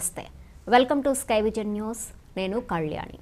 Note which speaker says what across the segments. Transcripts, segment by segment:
Speaker 1: నమస్తే welcome to sky vision news నేను కళ్యాణి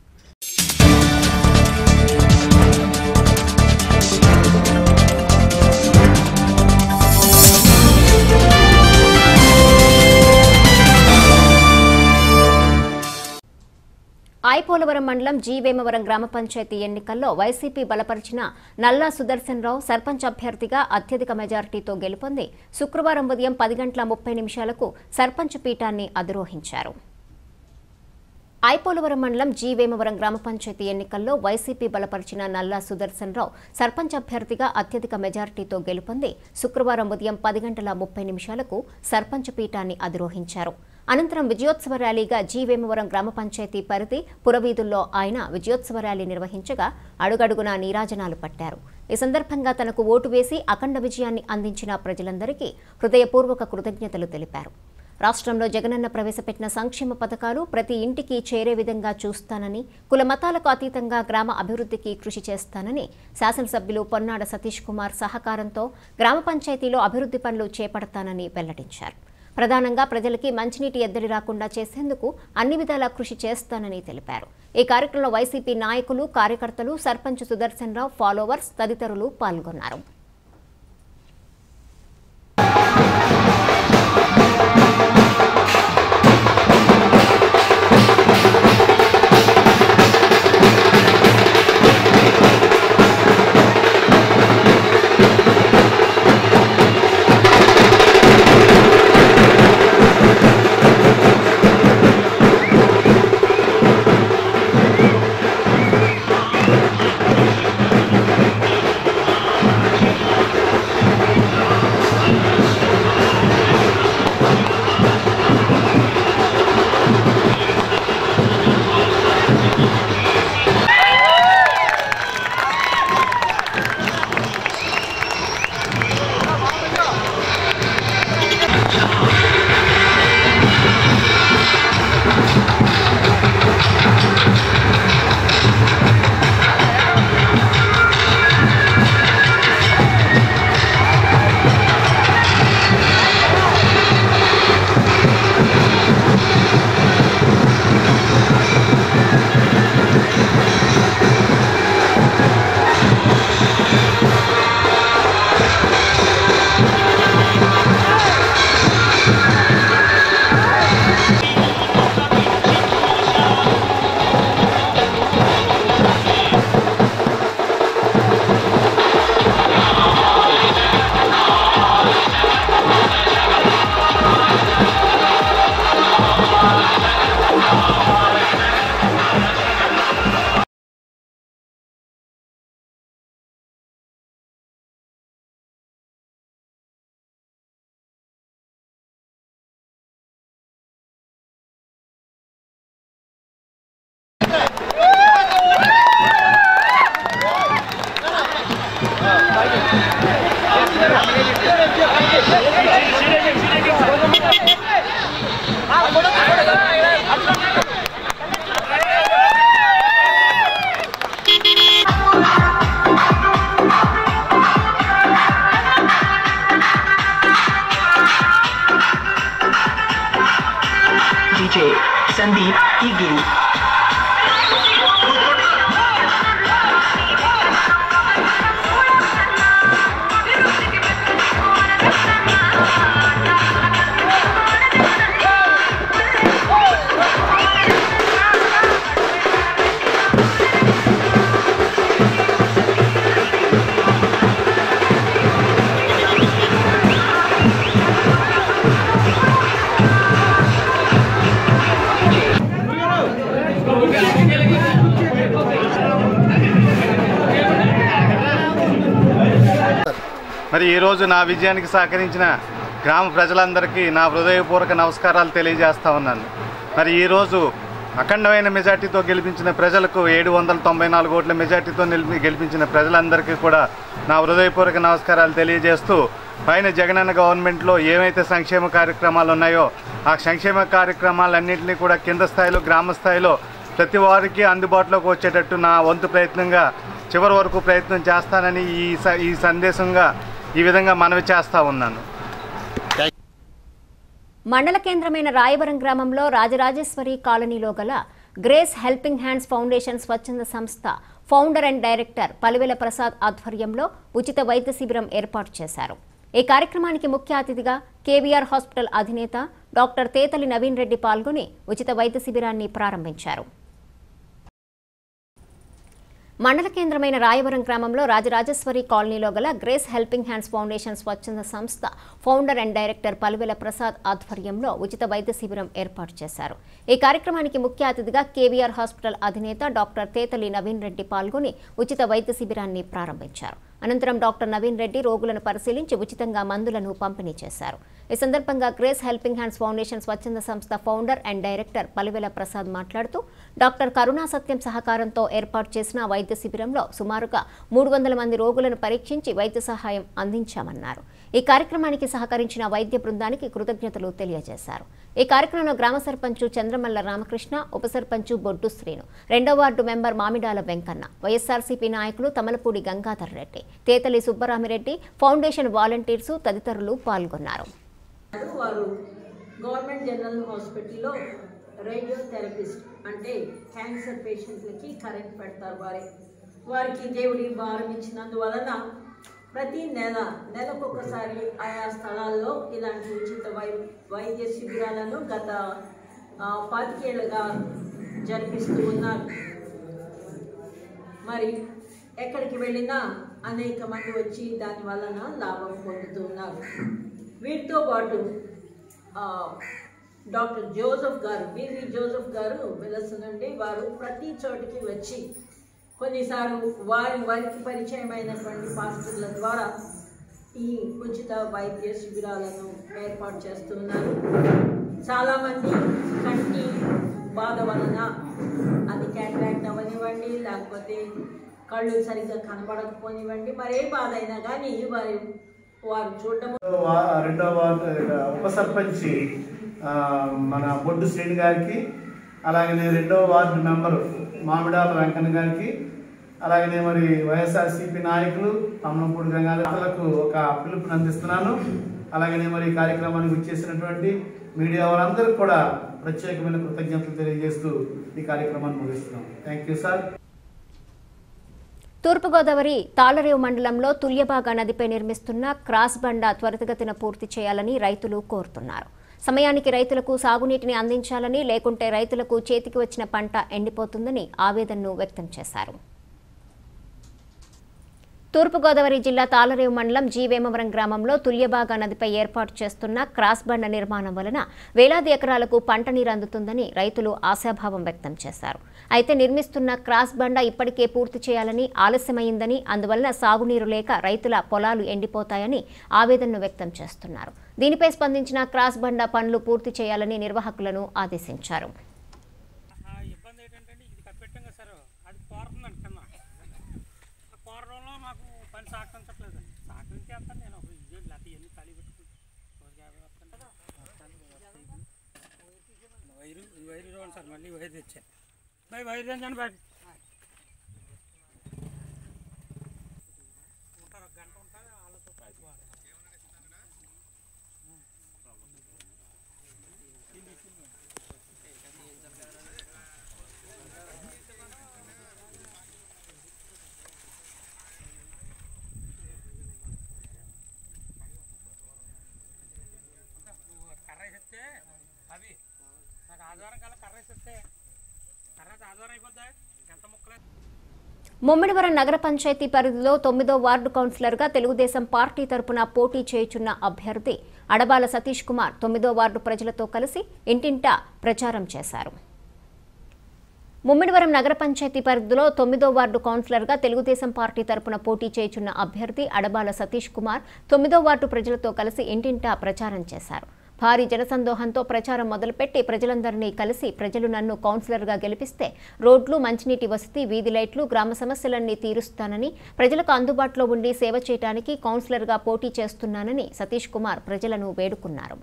Speaker 1: ఐపోలవరం మండలం జీవేమవరం గ్రామ పంచాయతీ ఎన్నికల్లో వైసీపీ బలపరిచిన నల్లా సుదర్శన్ రావు సర్పంచ్ అభ్యర్థిగా అత్యధిక మెజారిటీతో గెలుపొంది శుక్రవారం ఉదయం పది గంటల ముప్పై నిమిషాలకు సర్పంచ్ పీఠాన్ని అధిరోహించారు ఐపోలవరం మండలం జీవేమవరం గ్రామ పంచాయతీ ఎన్నికల్లో వైసీపీ బలపరిచిన నల్లా సుదర్శన్ రావు సర్పంచ్ అభ్యర్థిగా అత్యధిక మెజారిటీతో గెలుపొంది శుక్రవారం ఉదయం పది గంటల ముప్పై నిమిషాలకు సర్పంచ్ పీఠాన్ని అధిరోహించారు అనంతరం విజయోత్సవ ర్యాలీగా జీవేమవరం గ్రామ పంచాయతీ పరిధి పురవీధుల్లో ఆయన విజయోత్సవ ర్యాలీ నిర్వహించగా అడుగడుగునా నీరాజనాలు పట్టారు ఈ సందర్భంగా తనకు ఓటు వేసి అఖండ విజయాన్ని అందించిన ప్రజలందరికీ హృదయపూర్వక కృతజ్ఞతలు తెలిపారు రాష్ట్రంలో జగనన్న ప్రవేశపెట్టిన సంక్షేమ పథకాలు ప్రతి ఇంటికి చేరే విధంగా చూస్తానని కుల మతాలకు అతీతంగా గ్రామ అభివృద్ధికి కృషి చేస్తానని శాసనసభ్యులు పొన్నాడ సతీష్ కుమార్ సహకారంతో గ్రామ పంచాయతీలో అభివృద్ధి పనులు చేపడతానని వెల్లడించారు ప్రధానంగా ప్రజలకి మంచినీటి ఎద్దడి రాకుండా చేసేందుకు అన్ని విధాలా కృషి చేస్తానని తెలిపారు ఈ కార్యక్రమంలో వైసీపీ నాయకులు కార్యకర్తలు సర్పంచ్ సుదర్శన్ రావు ఫాలోవర్స్ తదితరులు పాల్గొన్నారు
Speaker 2: DJ Sandeep Tigil.
Speaker 3: మరి ఈరోజు నా విజయానికి సహకరించిన గ్రామ ప్రజలందరికీ నా హృదయపూర్వక నమస్కారాలు తెలియజేస్తా ఉన్నాను మరి ఈరోజు అఖండమైన మెజార్టీతో గెలిపించిన ప్రజలకు ఏడు వందల తొంభై నాలుగు ఓట్ల మెజార్టీతో నిలిపి గెలిపించిన ప్రజలందరికీ కూడా నా హృదయపూర్వక నమస్కారాలు తెలియజేస్తూ పైన జగనన్న గవర్నమెంట్లో ఏవైతే సంక్షేమ కార్యక్రమాలు ఉన్నాయో ఆ సంక్షేమ కార్యక్రమాలన్నింటినీ కూడా కింద స్థాయిలో గ్రామ స్థాయిలో ప్రతి వారికి అందుబాటులోకి వచ్చేటట్టు నా వంతు ప్రయత్నంగా చివరి వరకు ప్రయత్నం చేస్తానని ఈ స- ఈ సందేశంగా ఈ విధంగా మనవి చేస్తా ఉన్నాను
Speaker 1: మండల కేంద్రమైన రాయవరం గ్రామంలో రాజరాజేశ్వరి కాలనీలో గల గ్రేస్ హెల్పింగ్ హ్యాండ్స్ ఫౌండేషన్ స్వచ్ఛంద సంస్థ founder and director Palivela Prasad ఆధ్వర్యంలో ఉచిత వైద్య శిబిరం ఏర్పాటు చేశారు ఈ కార్యక్రమానికి ముఖ్య అతిథిగా కేవీఆర్ హాస్పిటల్ అధినేత డాక్టర్ తేతలి నవీన్ రెడ్డి పాల్గొని ఉచిత వైద్య శిబిరాన్ని ప్రారంభించారు మండల కేంద్రమైన రాయవరం గ్రామంలో రాజరాజేశ్వరి కాలనీలో గల గ్రేస్ హెల్పింగ్ హ్యాండ్స్ ఫౌండేషన్ స్వచ్ఛంద సంస్థ founder and director Paluvela Prasad ఆధ్వర్యంలో ఉచిత వైద్య శిబిరం ఏర్పాటు చేశారు ఈ కార్యక్రమానికి ముఖ్య అతిథిగా కేవీఆర్ హాస్పిటల్ అధినేత డాక్టర్ తేతలి నవీన్ రెడ్డి పాల్గొని ఉచిత వైద్య శిబిరాన్ని ప్రారంభించారు అనంతరం డాక్టర్ నవీన్ రెడ్డి రోగులను పరిశీలించి ఉచితంగా మందులను పంపిణీ చేశారు ఈ సందర్భంగా గ్రేస్ హెల్పింగ్ హ్యాండ్స్ ఫౌండేషన్ స్వచ్ఛంద సంస్థ founder and director Palivela Prasad మాట్లాడుతూ డాక్టర్ కరుణా సత్యం సహకారంతో ఏర్పాటు చేసిన వైద్య శిబిరంలో సుమారుగా మూడు వందల మంది రోగులను పరీక్షించి వైద్య సహాయం అందించామన్నారు ఈ కార్యక్రమానికి సహకరించిన వైద్య బృందానికి కృతజ్ఞతలు తెలియజేశారు ఈ కార్యక్రమంలో గ్రామ సర్పంచు చంద్రమల్ల రామకృష్ణ ఉప సర్పంచు బొడ్డు శ్రీను రెండో వార్డు మెంబర్ మామిడాల వెంకన్న వైఎస్ఆర్సీపీ నాయకులు తమలపూడి గంగాధర్ రెడ్డి తేతలి సుబ్బరామిరెడ్డి ఫౌండేషన్ వాలంటీర్స్ తదితరులు పాల్గొన్నారు
Speaker 4: వారు గవర్నమెంట్ జనరల్ హాస్పిటల్లో రేడియో థెరపిస్ట్ అంటే క్యాన్సర్ పేషెంట్లకి కరెంట్ పెడతారు వారే వారికి దేవుడి భారం ఇచ్చినందువలన ప్రతి నెల నెలకొకసారి ఆయా స్థలాల్లో ఇలాంటి ఉచిత వై వైద్య శిబిరాలను గత ఆ, పాతికేళ్లుగా జరిపిస్తూ ఉన్నారు మరి ఎక్కడికి వెళ్ళినా అనేక మంది వచ్చి దాని వలన లాభం పొందుతూ ఉన్నారు వీటితో పాటు ఆ, డాక్టర్ జోసెఫ్ గారు బివి జోసెఫ్ గారు విలస నుండి వారు ప్రతి చోటికి వచ్చి కొన్నిసార్లు వారి వారికి పరిచయమైనటువంటి పాస్టర్ల ద్వారా ఈ ఉచిత వైద్య శిబిరాలను ఏర్పాటు చేస్తున్నారు చాలామంది కంటి బాధ వలన అది క్యాట్రాక్ట్ అవనివ్వండి లేకపోతే కళ్ళు సరిగ్గా కనబడకపోనివ్వండి మరే బాధ అయినా కానీ వారి వారు చూడడం
Speaker 5: వా- రెండో వార్డు ఉప సర్పంచి ఆ, మన బొడ్డు శ్రేణి గారికి అలాగనే రెండో వార్డు మెంబరు మామిడాల వెంకన్న గారికి అలాగనే మరి వైఎస్ఆర్సీపీ నాయకులు తమ్మపూడి గంగాధర్లకు ఒక పిలుపుని అందిస్తున్నాను అలాగనే మరి ఈ కార్యక్రమానికి వచ్చేసినటువంటి మీడియా వారందరికీ కూడా ప్రత్యేకమైన కృతజ్ఞతలు తెలియజేస్తూ ఈ కార్యక్రమాన్ని ముగిస్తున్నాం thank you sir
Speaker 1: Thurpu Godavari Tallarevu మండలంలో తుల్యబాగా నదిపై నిర్మిస్తున్న క్రాస్ బండ త్వరితగతిన పూర్తి చేయాలని రైతులు కోరుతున్నారు సమయానికి రైతులకు సాగునీటిని అందించాలని లేకుంటే రైతులకు చేతికి వచ్చిన పంట ఎండిపోతుందని ఆవేదనను వ్యక్తం చేశారు తూర్పుగోదావరి జిల్లా తాళరేవు మండలం జీవేమవరం గ్రామంలో తుల్యబాగా నదిపై ఏర్పాటు చేస్తున్న క్రాస్ బండ నిర్మాణం వలన వేలాది ఎకరాలకు పంట నీరు అందుతుందని రైతులు ఆశాభావం వ్యక్తం చేశారు అయితే నిర్మిస్తున్న క్రాస్ బండ ఇప్పటికే పూర్తి చేయాలని ఆలస్యమైందని అందువలన సాగునీరు లేక రైతుల పొలాలు ఎండిపోతాయని ఆవేదనను వ్యక్తం చేస్తున్నారు దీనిపై స్పందించిన క్రాస్ బండ పనులు పూర్తి చేయాలని నిర్వాహకులను ఆదేశించారు
Speaker 6: ఆ ఇబ్బంది ఏంటంటే ఇది కప్పెట్టాం కదా సార్ అది కోరుతుందండి కింద ఆ కోరడంలో మాకు పని సహకరించట్లేదు సహకరించేస్తాను నేను ఒక ఇదే లేకపోతే ఎన్ని ఖాళీ పెట్టుకుంటాను రోజు యాభై వస్తాను వైరు ఈ వైరు ఇవ్వండి సార్ మళ్ళీ వైరు తెచ్చాను మరి వైరు తెచ్చాను బయట ఉంటారు ఒక గంట ఉంటారు వాళ్ళతో కలిసిపోవాలి నువ్వు కర్ర వేస్తే అవి నాకు ఆధారం కల్లా కర్ర వేస్తే కర్ర అయితే ఆధారం అయిపోద్దా ఎంత ముక్కలే
Speaker 1: ముమ్మిడివరం నగర పంచాయతీ పరిధిలో తొమ్మిదో వార్డు కౌన్సిలర్గా తెలుగుదేశం పార్టీ తరపున పోటీ చేయుచున్న అభ్యర్థి అడబాల సతీష్ కుమార్ తొమ్మిదో వార్డు ప్రజలతో కలిసి ఇంటింటా ప్రచారం చేశారు ముమ్మిడివరం నగర పంచాయతీ పరిధిలో తొమ్మిదో వార్డు కౌన్సిలర్గా తెలుగుదేశం పార్టీ తరపున పోటీ చేయుచున్న అభ్యర్థి అడబాల సతీష్ కుమార్ తొమ్మిదో వార్డు ప్రజలతో కలిసి ఇంటింటా ప్రచారం చేశారు భారీ జనసందోహంతో ప్రచారం మొదలుపెట్టి ప్రజలందరినీ కలిసి ప్రజలు నన్ను కౌన్సిలర్గా గెలిపిస్తే రోడ్లు మంచినీటి వసతి వీధి లైట్లు గ్రామ సమస్యలన్నీ తీరుస్తానని ప్రజలకు అందుబాటులో ఉండి సేవ చేయడానికి కౌన్సిలర్గా పోటీ చేస్తున్నానని సతీష్ కుమార్ ప్రజలను వేడుకున్నారు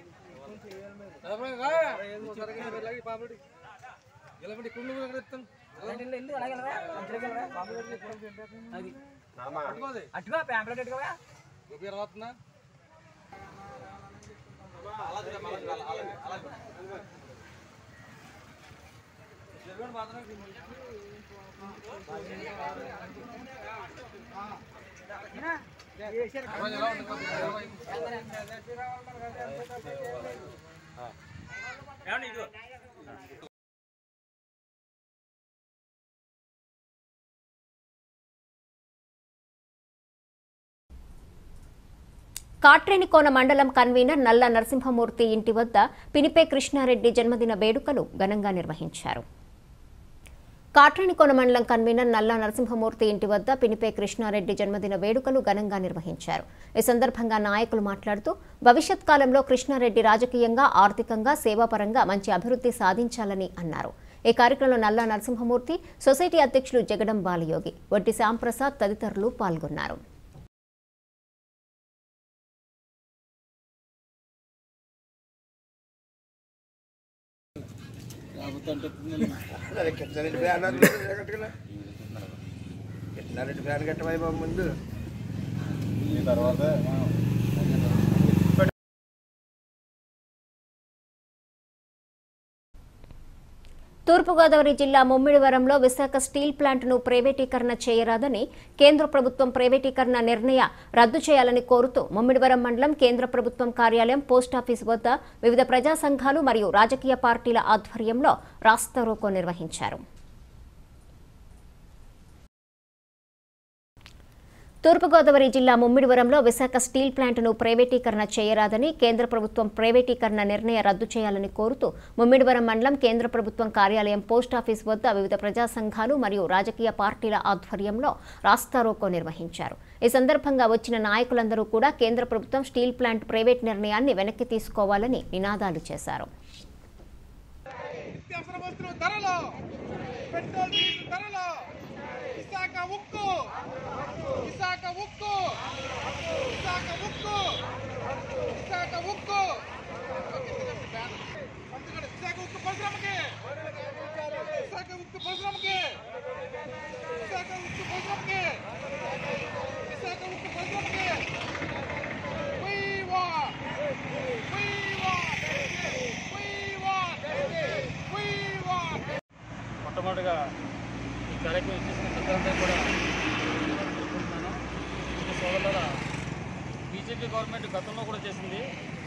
Speaker 7: నిలబడి కుండు కూడా ఎత్తాను అట్టుగా ప్యాంప్లెట్ ఎట్టుకోవా
Speaker 6: ఏమండి ఇదిగో
Speaker 1: కాట్రేనికోన మండలం కన్వీనర్ నల్ల నరసింహమూర్తి ఇంటి వద్ద పినిపే కృష్ణారెడ్డి జన్మదిన వేడుకలు ఘనంగా నిర్వహించారు కాట్రేనికోన మండలం కన్వీనర్ నల్ల నరసింహమూర్తి ఇంటి వద్ద పినిపే కృష్ణారెడ్డి జన్మదిన వేడుకలు ఘనంగా నిర్వహించారు ఈ సందర్భంగా నాయకులు మాట్లాడుతూ భవిష్యత్ కాలంలో కృష్ణారెడ్డి రాజకీయంగా ఆర్థికంగా సేవాపరంగా మంచి అభివృద్ధి సాధించాలని అన్నారు ఈ కార్యక్రమంలో నల్ల నరసింహమూర్తి సొసైటీ అధ్యక్షులు జగడం బాలయోగి వడ్డి శ్యాంప్రసాద్ తదితరులు పాల్గొన్నారు
Speaker 8: కిట్నారెడ్డి ఫ్యాన్ కట్టమై బాబు ముందు
Speaker 1: తూర్పుగోదావరి జిల్లా ముమ్మిడివరంలో విశాఖ స్టీల్ ప్లాంట్ను ప్రైవేటీకరణ చేయరాదని కేంద్ర ప్రభుత్వం ప్రైవేటీకరణ నిర్ణయ రద్దు చేయాలని కోరుతూ ముమ్మిడివరం మండలం కేంద్ర ప్రభుత్వం కార్యాలయం పోస్టాఫీస్ వద్ద వివిధ ప్రజా సంఘాలు మరియు రాజకీయ పార్టీల ఆధ్వర్యంలో రాస్తారోకో నిర్వహించారు తూర్పుగోదావరి జిల్లా ముమ్మిడివరంలో విశాఖ స్టీల్ ప్లాంట్ను ప్రైవేటీకరణ చేయరాదని కేంద్ర ప్రభుత్వం ప్రైవేటీకరణ నిర్ణయ రద్దు చేయాలని కోరుతూ ముమ్మిడివరం మండలం కేంద్ర ప్రభుత్వం కార్యాలయం పోస్టాఫీస్ వద్ద వివిధ ప్రజా సంఘాలు మరియు రాజకీయ పార్టీల ఆధ్వర్యంలో రాస్తారోకో నిర్వహించారు ఈ సందర్భంగా వచ్చిన నాయకులందరూ కూడా కేంద్ర ప్రభుత్వం స్టీల్ ప్లాంట్ ప్రైవేట్ నిర్ణయాన్ని వెనక్కి తీసుకోవాలని నినాదాలు చేశారు
Speaker 9: నిత్యావసర వస్తువుల ధరలు పెట్రోల్ డీజిల్ ధరలు విశాఖ ఉక్కు విశాఖ ఉక్కు విశాఖ ఉక్కు విశాఖ ఉక్కు అందుకని విశాఖ ఉక్కు పరిశ్రమకి విశాఖ ఉక్కు పరిశ్రమకి విశాఖ ఉక్కు పరిశ్రమకి విశాఖ ఉక్కు పరిశ్రమకి We want We want We want We want
Speaker 6: మొట్టమొదటిగా ఈ కార్యక్రమం చేసిన పెద్దలందరూ కూడా కోరుకుంటున్నాను ఈ సోదరుల బీజేపీ గవర్నమెంట్ గతంలో కూడా చేసింది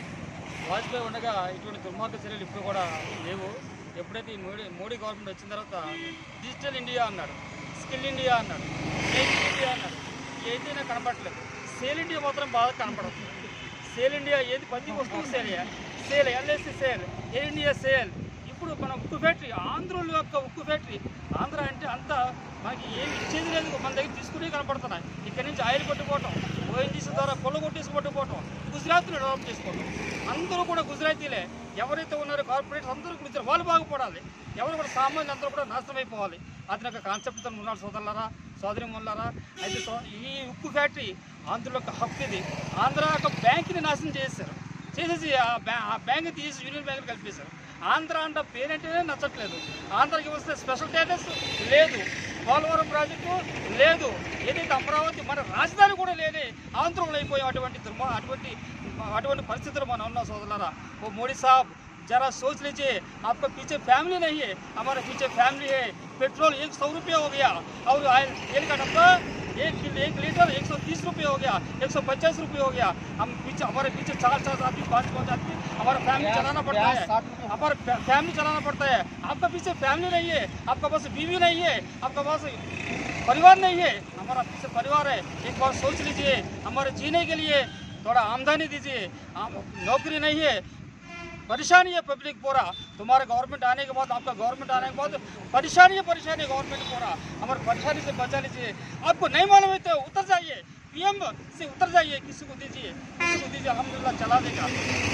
Speaker 6: వాజ్పేయి ఉండగా ఇటువంటి దుర్మార్గ చర్యలు ఇప్పుడు కూడా లేవు ఎప్పుడైతే ఈ మోడీ మోడీ గవర్నమెంట్ వచ్చిన తర్వాత డిజిటల్ ఇండియా అన్నాడు స్కిల్ ఇండియా అన్నాడు మేక్ ఇన్ ఇండియా అన్నాడు ఏదైతే నాకు కనపడట్లేదు సేల్ ఇండియా మాత్రం బాగా కనపడుతుంది సేల్ ఇండియా ఏది ప్రతి వస్తువు sale sale LIC sale air India sale ఇప్పుడు మన ఉక్కు ఫ్యాక్టరీ ఆంధ్రుల యొక్క ఉక్కు ఫ్యాక్టరీ ఆంధ్ర అంటే అంతా మనకి ఏమి ఇచ్చేది లేదు మన దగ్గర తీసుకునే కనపడుతున్నాయి ఇక్కడి నుంచి ఆయిల్ పట్టుకోవటం ఓఎన్జీసీ ద్వారా కొల్ల కొట్టేసి పట్టుకోవటం గుజరాత్లో డెవలప్ చేసుకోవటం అందరూ కూడా గుజరాతీలే ఎవరైతే ఉన్నారో కార్పొరేట్స్ అందరూ గురించి వాళ్ళు బాగుపడాలి ఎవరు కూడా సామాన్యులు అందరూ కూడా నాశనం అయిపోవాలి అతని యొక్క కాన్సెప్ట్తో ఉన్నారు సోదరులారా సోదరి ముల్లారా అయితే సో ఈ ఉక్కు ఫ్యాక్టరీ ఆంధ్రుల యొక్క హక్కు ఇది ఆంధ్ర యొక్క బ్యాంక్ని నాశనం చేశారు చేసేసి ఆ బ్యా ఆ బ్యాంక్ తీసి యూనియన్ బ్యాంక్ కలిపేశారు ఆంధ్ర అంటే పేరంటేనే నచ్చట్లేదు ఆంధ్రకి వస్తే స్పెషల్ స్టేటస్ లేదు పోలవరం ప్రాజెక్టు లేదు ఏదైతే అమరావతి మన రాజధాని కూడా లేని ఆంధ్రంలో అయిపోయాం అటువంటి దుర్మా అటువంటి అటువంటి పరిస్థితులు మనం ఉన్నాం సోదరులారా ఓ మోడీ సాబ్ जरा सोच लीजिए आपका पीछे फैमिली नहीं है हमारे पीछे फैमिली है पेट्रोल एक सौ रुपये हो गया और ऑयल तेल का डब्बा एक किलो एक लीटर एक सौ तीस रुपये हो गया एक सौ पचास रुपये हो गया हम पीछे हमारे पीछे चार चार आदमी पाँच पाँच आदमी हमारा फैमिली चलाना पड़ता है हमारा फैमिली चलाना पड़ता है आपका पीछे फैमिली नहीं है आपका पास बीवी नहीं है आपका पास परिवार नहीं है हमारा पीछे परिवार है एक बार सोच लीजिए हमारे जीने के लिए थोड़ा आमदनी दीजिए आम- नौकरी नहीं है परेशानी है पब्लिक पूरा तुम्हारा गवर्नमेंट आने के बाद आपका गवर्नमेंट आने के बाद परेशानी है परेशानी है गवर्नमेंट पूरा हमारे परेशानी से बचा लीजिए आपको नहीं मालूम है तो उतर जाइए पीएम से उतर जाइए किसी को दीजिए किसी को दीजिए अलहमदिल्ला चला देगा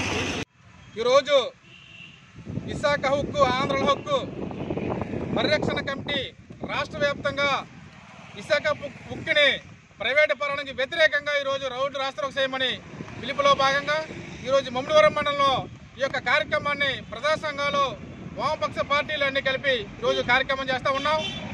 Speaker 9: ఈరోజు విశాఖ హక్కు ఆంధ్రుల హక్కు పరిరక్షణ కమిటీ రాష్ట్ర వ్యాప్తంగా విశాఖ ఉక్- ఉక్కిని ప్రైవేటు పరానికి వ్యతిరేకంగా ఈరోజు రౌడ్ రాష్ట్రకు చేయమని పిలుపులో భాగంగా ఈరోజు మమ్మడివరం మండలంలో ఈ యొక్క కార్యక్రమాన్ని ప్రజా సంఘాలు వామపక్ష పార్టీలు అన్ని కలిపి ఈరోజు కార్యక్రమం చేస్తూ ఉన్నాం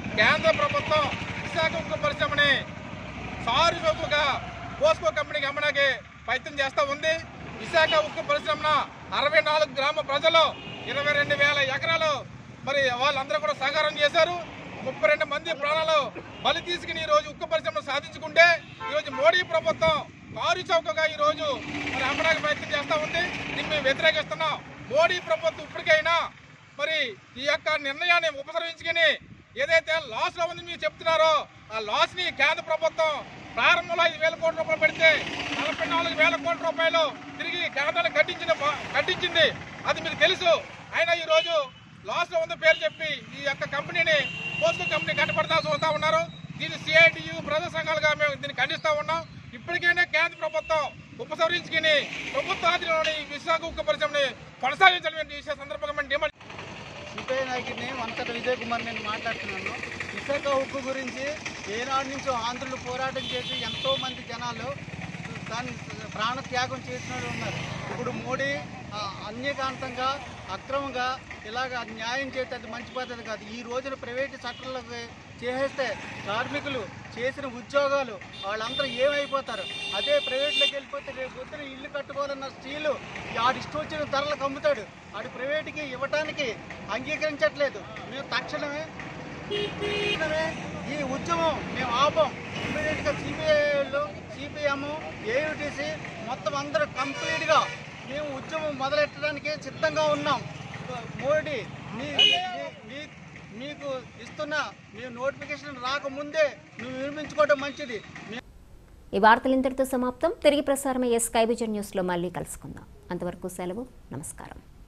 Speaker 9: కేంద్ర ప్రభుత్వం విశాఖ ఉక్కు పరిశ్రమని సారు చౌకగా పోస్కో కంపెనీకి అమ్మడానికి ప్రయత్నం చేస్తూ ఉంది విశాఖ ఉక్కు పరిశ్రమన అరవై నాలుగు గ్రామ ప్రజలు ఇరవై రెండు వేల ఎకరాలు మరి వాళ్ళందరూ కూడా సహకారం చేశారు ముప్పై రెండు మంది ప్రాణాలు బలి తీసుకుని ఈ రోజు ఉక్కు పరిశ్రమ సాధించుకుంటే ఈ రోజు మోడీ ప్రభుత్వం కారు చౌకగా ఈ రోజు మరి అమ్మడానికి ప్రయత్నం చేస్తూ ఉంది దీన్ని మేము వ్యతిరేకిస్తున్నాం మోడీ ప్రభుత్వం ఇప్పటికైనా మరి ఈ యొక్క నిర్ణయాన్ని ఉపసంహరించుకుని ఏదైతే లాస్ లో ఉంది మీరు చెప్తున్నారో ఆ లాస్ ని కేంద్ర ప్రభుత్వం ప్రారంభంలో ఐదు వేల కోట్ల రూపాయలు పెడితే నలభై నాలుగు వేల కోట్ల రూపాయలు తిరిగి కేంద్రానికి కట్టించిన కట్టించింది అది మీకు తెలుసు అయినా ఈ రోజు లాస్ లో ఉంది పేరు చెప్పి ఈ యొక్క కంపెనీని పోస్కో కంపెనీ కట్టబడతా చూస్తా ఉన్నారు దీన్ని సిఐటియు ప్రజా సంఘాలుగా మేము దీన్ని ఖండిస్తా ఉన్నాం ఇప్పటికైనా కేంద్ర ప్రభుత్వం ఉపసంహరించుకుని ప్రభుత్వ ఆధీనంలోని ఈ విశాఖ ఉక్కు పరిశ్రమని కొనసాగించాలని ఈ సందర్భంగా మేము డిమాండ్
Speaker 5: సిపిఐ నాయకుడిని వంకట విజయ్ కుమార్ నేను మాట్లాడుతున్నాను విశాఖ ఉక్కు గురించి ఏనాడు నుంచో ఆంధ్రులు పోరాటం చేసి ఎంతో మంది జనాలు దాన్ని ప్రాణ త్యాగం చేసిన వాళ్ళు ఉన్నారు ఇప్పుడు మోడీ ఆ, అన్యకాంతంగా అక్రమంగా ఇలాగ న్యాయం చేస్తే అది మంచి పద్ధతి కాదు ఈ రోజున ప్రైవేటు సెక్టర్లకు చేసేస్తే కార్మికులు చేసిన ఉద్యోగాలు వాళ్ళందరూ ఏమైపోతారు అదే ప్రైవేట్లోకి వెళ్ళిపోతే రేపు పొద్దున ఇల్లు కట్టుకోవాలన్న స్త్రీలు ఆడి ఇష్టం వచ్చిన ధరలకు అమ్ముతాడు ఆడి ప్రైవేట్కి ఇవ్వటానికి అంగీకరించట్లేదు మేము తక్షణమే తక్షణమే ఈ ఉద్యమం మేము ఆపం ఇమీడియట్గా సిపిఐలు సిపిఎం ఏయుటిసి మొత్తం అందరూ కంప్లీట్గా మేము ఉద్యమం మొదలెట్టడానికి సిద్ధంగా ఉన్నాం మోడీ మీ మీ- మీ- మీకు ఇస్తున్న మీ నోటిఫికేషన్ రాకముందే నువ్వు నిర్మించుకోవడం మంచిది
Speaker 1: ఈ వార్తలు ఇంతటితో సమాప్తం తిరిగి ప్రసారమయ్యే స్కై విజన్ న్యూస్లో మళ్ళీ కలుసుకుందాం అంతవరకు సెలవు నమస్కారం